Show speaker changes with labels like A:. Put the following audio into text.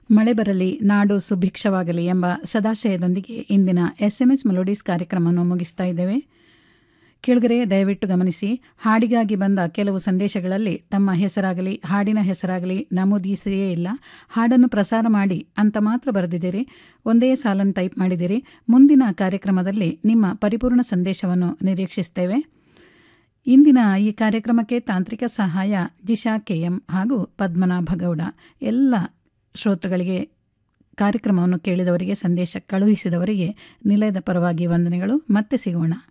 A: ಮಳೆ ಬರಲಿ ನಾಡು ಸುಭಿಕ್ಷವಾಗಲಿ ಎಂಬ ಸದಾಶಯದೊಂದಿಗೆ ಇಂದಿನ ಎಸ್ ಎಂ ಎಸ್ ಮೆಲೋಡೀಸ್ ಕಾರ್ಯಕ್ರಮವನ್ನು ಮುಗಿಸ್ತಾ ಇದ್ದೇವೆ ಕೇಳುಗರೆ ದಯವಿಟ್ಟು ಗಮನಿಸಿ ಹಾಡಿಗಾಗಿ ಬಂದ ಕೆಲವು ಸಂದೇಶಗಳಲ್ಲಿ ತಮ್ಮ ಹೆಸರಾಗಲಿ ಹಾಡಿನ ಹೆಸರಾಗಲಿ ನಮೂದಿಸಿಯೇ ಇಲ್ಲ ಹಾಡನ್ನು ಪ್ರಸಾರ ಮಾಡಿ ಅಂತ ಮಾತ್ರ ಬರೆದಿದ್ದೀರಿ ಒಂದೇ ಸಾಲನ್ನು ಟೈಪ್ ಮಾಡಿದ್ದೀರಿ ಮುಂದಿನ ಕಾರ್ಯಕ್ರಮದಲ್ಲಿ ನಿಮ್ಮ ಪರಿಪೂರ್ಣ ಸಂದೇಶವನ್ನು ನಿರೀಕ್ಷಿಸ್ತೇವೆ ಇಂದಿನ ಈ ಕಾರ್ಯಕ್ರಮಕ್ಕೆ ತಾಂತ್ರಿಕ ಸಹಾಯ ಜಿಶಾ ಕೆಎಂ ಹಾಗೂ ಪದ್ಮನಾಭ ಗೌಡ ಎಲ್ಲ ಶ್ರೋತೃಗಳಿಗೆ ಕಾರ್ಯಕ್ರಮವನ್ನು ಕೇಳಿದವರಿಗೆ ಸಂದೇಶ ಕಳುಹಿಸಿದವರಿಗೆ ನಿಲಯದ ಪರವಾಗಿ ವಂದನೆಗಳು ಮತ್ತೆ ಸಿಗೋಣ